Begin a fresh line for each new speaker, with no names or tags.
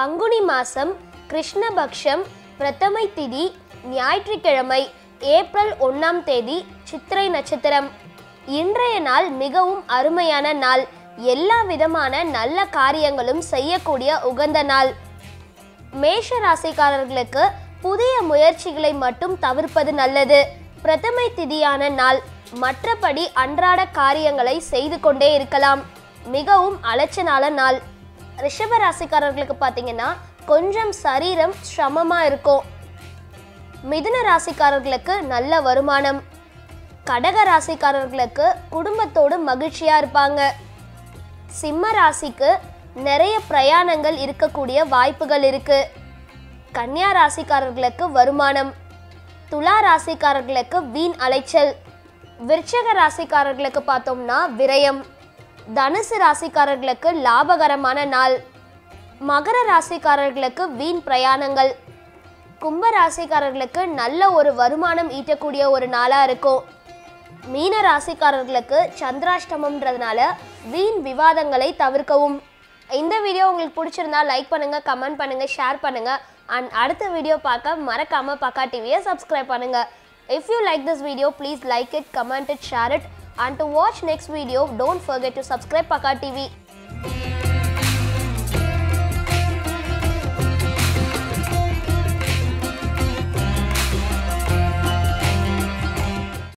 பங்குனி மாசம் கிருஷ்ணபக்ஷம் பிரதமை திதி ஞாயிற்றுக்கிழமை ஏப்ரல் ஒன்றாம் தேதி சித்திரை நட்சத்திரம் இன்றைய நாள் மிகவும் அருமையான நாள் எல்லா விதமான நல்ல காரியங்களும் செய்யக்கூடிய உகந்த நாள் மேஷ ராசிக்காரர்களுக்கு புதிய முயற்சிகளை மட்டும் தவிர்ப்பது நல்லது பிரதமை திதியான நாள் மற்றபடி அன்றாட காரியங்களை செய்து கொண்டே இருக்கலாம் மிகவும் அலைச்சலான நாள் ரிஷப ராசிக்காரர்களுக்கு பார்த்தீங்கன்னா கொஞ்சம் சரீரம் சிரமமாக இருக்கும் மிதுன ராசிக்காரர்களுக்கு நல்ல வருமானம் கடக ராசிக்காரர்களுக்கு குடும்பத்தோடு மகிழ்ச்சியாக இருப்பாங்க சிம்ம ராசிக்கு நிறைய பிரயாணங்கள் இருக்கக்கூடிய வாய்ப்புகள் இருக்கு கன்னியா ராசிக்காரர்களுக்கு வருமானம் துலா ராசிக்காரர்களுக்கு வீண் அலைச்சல் விருச்சக ராசிக்காரர்களுக்கு பார்த்தோம்னா விரயம் தனுசு ராசிக்காரர்களுக்கு லாபகரமான நாள் மகர ராசிக்காரர்களுக்கு வீண் பிரயாணங்கள் கும்ப ராசிக்காரர்களுக்கு நல்ல ஒரு வருமானம் ஈட்டக்கூடிய ஒரு நாளாக இருக்கும் மீன ராசிக்காரர்களுக்கு சந்திராஷ்டமம்ன்றதுனால வீண் விவாதங்களை தவிர்க்கவும் இந்த வீடியோ உங்களுக்கு பிடிச்சிருந்தா லைக் பண்ணுங்க கமெண்ட் பண்ணுங்க ஷேர் பண்ணுங்க அண்ட் அடுத்த வீடியோ பார்க்க மறக்காம பக்கா டிவியை சப்ஸ்கிரைப் பண்ணுங்க if you like this video please like it comment it share it and to watch next video don't forget to subscribe Pakka TV